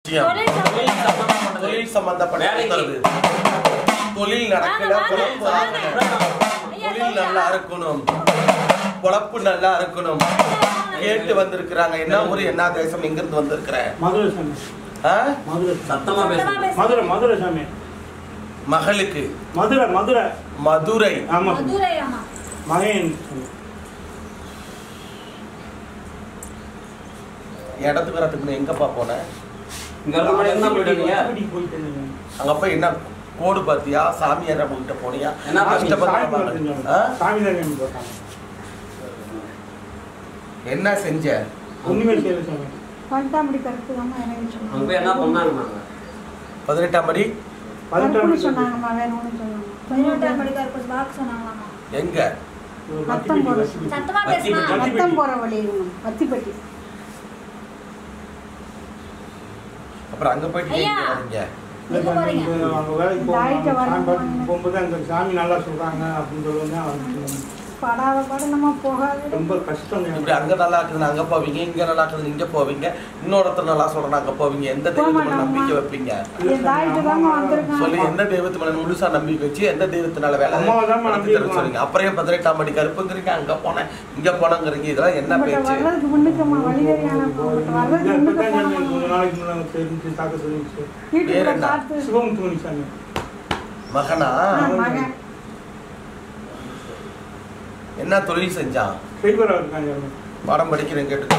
தொழில் சம்பந்தம். தொழில் சம்பந்தப்பட்ட வேலைக்கு. உத்தரவு. தொழில் நடக்கல வாங்க, பொழப்பு வாங்க, ஆகணும். ஐயா, தொழில் சொல்லுங்க. நல்லா இருக்கணும் பொழப்பு நல்லா இருக்கணும் கேட்டு வந்திருக்கிறாங்க என்ன ஊரு என்ன தேசம் எங்க இருந்து வந்திருக்கிற மதுரை சாமி ஆ? மதுரை சத்தமா சத்தமா பேசு பேசு. மதுரை மதுரை சாமி மகளுக்கு மதுரை மதுரை மதுரை ஆமா சாமி. மதுரை ஆமா மகன் சாமி. இடத்துக்கு வரத்துக்கு முன்ன எங்கப்பா போன இங்க இருக்க முன்னாடி என்ன போயிட்டு வந்தீங்க வீட்டுக்கு போயிட்டு இருந்தேன். அங்க போய் என்ன கோடு பாத்தியா சாமியார் கிட்ட போனியா என்ன பண்ணீங்க? கஷ்டப்பட்ட சாமி மகள். பார்த்துட்டு ஆ? சாமி தான் சாமி போட்டாங்க என்ன செஞ்ச ஒண்ணுமே செய்யல சாமி பன்னெண்டாம்படி கருப்பு தாம்மா எனக்கு அங்க சொன்னாங்க போய் என்ன பண்ணாங்க பதினெட்டாம் படி பதினெட்டாம் கருப்புன்னு சொன்னாங்கம்மா வேணும்னு சொன்னாங்க பதினெட்டாம் படி கருப்பு வாக்கு சொன்னாங்களாமா எங்க ரத்தம் போட சத்தமா பத்தி பேசுமா பத்தி. ரத்தம் போற வழி பத்திப்பட்டி அப்புறம் அங்க போயிட்டு ஐயா. எங்க வரீங்க எங்க போறீங்க? அவங்க வேலைக்கு இந்த ஆயிட்ட போகும்போது வரணும். சாமி பார்த்துட்டு போகும்போது அந்த சாமி நல்லா சொல்றாங்க அப்படின்னு சொல்லுவாங்க அவருக்கு படாத பாடு நம்ம போகாது ரொம்ப கஷ்டம் இப்படி அங்க நல்லா இருக்குது அங்க போவீங்க இங்க நல்லா இருக்குது இங்க போவீங்க இன்னொருத்தர் நல்லா சொல்றேன் அங்க போவீங்க எந்த போக தெய்வத்து மேல மாட்டோம்மா. நம்பிக்கை வைப்பீங்க என் தாயிட்டு தாங்க சொல்லி வந்திருக்காங்க எந்த தெய்வத்து மேல முழுசா நம்பிக்கை வச்சு எந்த தெய்வத்தினால வேலை அம்மாவை தான் நடத்தி நம்பி தர இருக்கோம். சொல்றீங்க அப்புறம் ஏன் பதினெட்டாம் படி கருப்புங்கிறீங்க அங்க போனேன் இங்க போனங்கிறீங்க இதெல்லாம் என்ன உங்கள்கிட்ட பேச்சு வர்றதுக்கு முன்னுக்குமா வழிவரியான உங்கள்கிட்ட வர்றதுக்கு முன்னுக்கு இப்பதான் சாமி போனோம் கொஞ்ச நாளைக்கு முன்னாடி தெரிஞ்சு தாக்க சொல்லிச்சு வீட்டுக்குள்ள பேர் என்ன? காத்து சிவமுத்துமணி சாமி மகனா ஆ, மகன் என்ன தொழில் செஞ்சான் ஃபெய்வரா இருக்காங்க சாமி பாடம் படிக்கிறேன் கேட்டு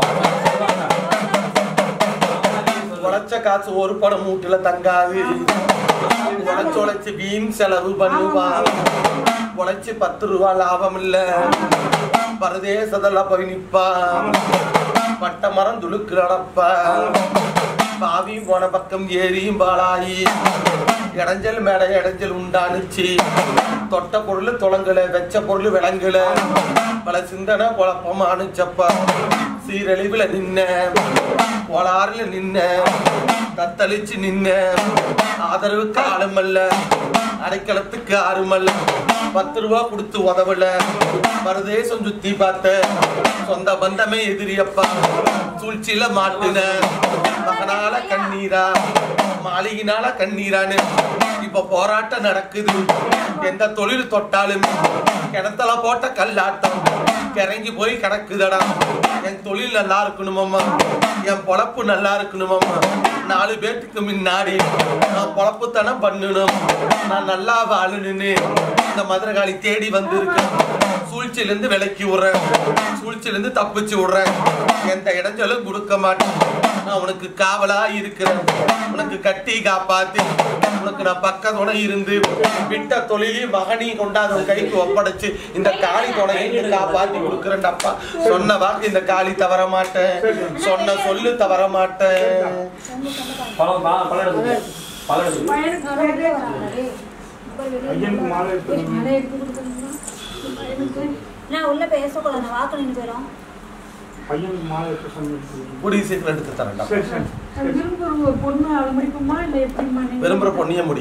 உழைச்ச காசு ஒரு படம் மூட்டுல தங்காது உழைச்சு உழைச்சு வீண் செலவு பண்ணுவான் உழைச்சு பத்து ரூபா லாபம் இல்ல பரதேசத்துல போய் நிப்பான் பட்ட மரம் துளுக்கு நடப்பா பாவியும் போன பக்கம் ஏரியும் பாலாயி இடைஞ்சல் மேட இடைஞ்சல் உண்டானுச்சு தொட்ட பொருள் தொலங்கல வெச்ச பொருள் விளங்கல பல சிந்தனை குழப்பமானுச்சப்பா சீரழிவுல நின்ன கோளாறுல நின்ன தத்தளிச்சு நின்ன ஆதரவுக்கு ஆளுமல்ல அடைக்கலத்துக்கு ஆறுமல்ல பத்து ரூபா கொடுத்து உதவல பரதேசம் சுத்தி பார்த்த சொந்த பந்தமே எதிரியப்பா சூழ்ச்சியில மாட்டுன மகனால கண்ணீரா மாளிகினால கண்ணீரான்னு இப்ப போராட்டம் நடக்குது எந்த தொழில் தொட்டாலும் கிணத்துல போட்ட கல்லாட்டம் கிறங்கி போய் கிடக்குதடா என் தொழில் நல்லா இருக்கணுமம்மா என் பொழப்பு நல்லா இருக்கணுமம்மா நாலு பேர்த்துக்கு முன்னாடி நான் பொழப்புத்தனம் பண்ணணும் நான் நல்லா வாழணும்னு இந்த மதுரகாளி தேடி வந்திருக்கு சூழ்ச்சியிலிருந்து விலக்கி விடுறேன் சூழ்ச்சியிலிருந்து தப்பிச்சு விடுறேன் எந்த இடைஞ்சலும் கொடுக்க மாட்டேன் நான் உனக்கு காவலா இருக்கிறேன் உனக்கு கட்டி காப்பாத்தி உனக்கு நான் பக்க துணை இருந்து விட்ட தொழிலையும் மகனையும் கொண்டாந்து உன் கைக்கு ஒப்படைச்சு இந்த காளி துணையை காப்பாத்தி கொடுக்குறேன்டப்பா சொன்ன வாக்கு இந்த காளி தவற மாட்டேன் சொன்ன சொல்லு தவற மாட்டேன் பழம் பழம் பழம் எடுத்து பழம் எடுத்து பையனுக்கு பேரே ஐயனுக்கு மாலை எடுத்து அதை எடுத்து கொடுக்குறீங்களா பையனுக்கு நான் உள்ள பேசக்கூடாது நான் வாக்கு நின்று போயிடும் பையனுக்கு மாலை எடுத்து சொன்னது கூடிய சீக்கிரம் எடுத்து தரேன்டா சரி சரி அது விரும்புற ஒரு பொண்ணு அது முடிக்குமா இல்லை எப்படிமா நீங்க? விரும்புற பொண்ணிய முடி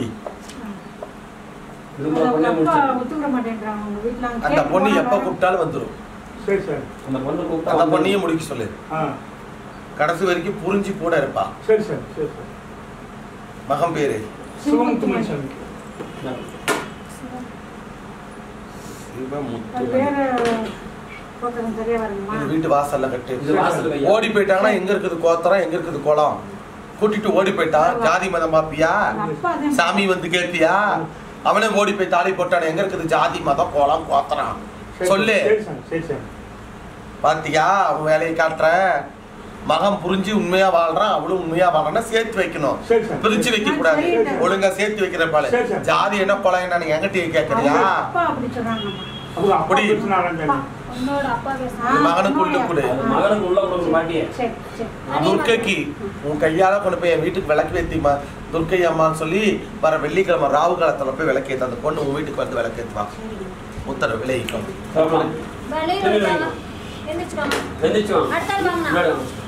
விரும்புற அது பொண்ணே அவங்க அப்பா முடிச்சு ஒத்துக்கிட மாட்டேன்றாங்க உங்க வீட்டுல அங்க அந்த கேட்டு பொண்ணு போனா எப்ப கூப்பிட்டாலும் வந்துரும் சரி சரி அந்த பொண்ணு அந்த கூப்பிட்டா பொண்ணையும் முடிக்க சொல்லு ஆ கடைசி வரைக்கும் புரிஞ்சு கூட இருப்பா சரி சரி சரி சரி மகன் பேரு சிவமுத்துமணி சாமி அது பேரை போட்டுறது சரியா வருமா இது வீட்டு வாசல்ல கட்டு இது வாசல்ல வையா. ஓடி போயிட்டாங்கன்னா எங்க இருக்குது கோத்திரம் எங்க இருக்குது குளம் கூட்டிட்டு ஓடி போயிட்டான் ஜாதி மதம் பாப்பியா அப்பா அதே சாமி வந்து கேட்டியா அவனே ஓடி போய் தாலி போட்டான் எங்க இருக்குது ஜாதி மதம் கோலம் கோத்திரம் சரி, சொல்லு சரி சாமி சரி சாமி பாத்தியா அவன் வேலையை காட்டுற மகன் புரிஞ்சு உண்மையா வாழ்றான் அவளும் உண்மையா வாழ்றான்னா சேர்த்து வைக்கணும் சரி சார் பிரிச்சு வைக்க கூடாது சரி, சரி. ஒழுங்கா சேர்த்து வைக்கிற பாரு சரி, சரி. ஜாதி என்ன கொலை என்னன்னு என்கிட்டயே கேக்குறியா அவங்க அப்பா அப்படி சொல்றாங்கம்மா அவங்க அப்பா அப்படி. பிரச்சனை ஆரம்பிச்சாங்க உன்னோட அப்பா ஆ, பேசுறான் மகனுக்கு உள்ள கொடு. ஆ. அது மகனுக்கு உள்ள கொடுக்கும் பாட்டியே சரி சரி துர்க்கைக்கு உன் கையால கொண்டு போய் என் வீட்டுக்கு விளக்கு ஏத்திமா துர்க்கை அம்மான்னு சொல்லி வர வெள்ளிக்கிழமை ராவு காலத்துல போய் விளக்கேத்து அந்த பொண்ணு உன் வீட்டுக்கு வந்து விளக்கேத்துவா உத்தரவு விளைவிக்கும் சரிம்மா. வெளியில இருக்காங்க எந்திரிச்சுக்கோங்க எந்திரிச்சு வாங்க அடுத்த ஆள் வாங்கண்ணா முன்னாடி வாங்க.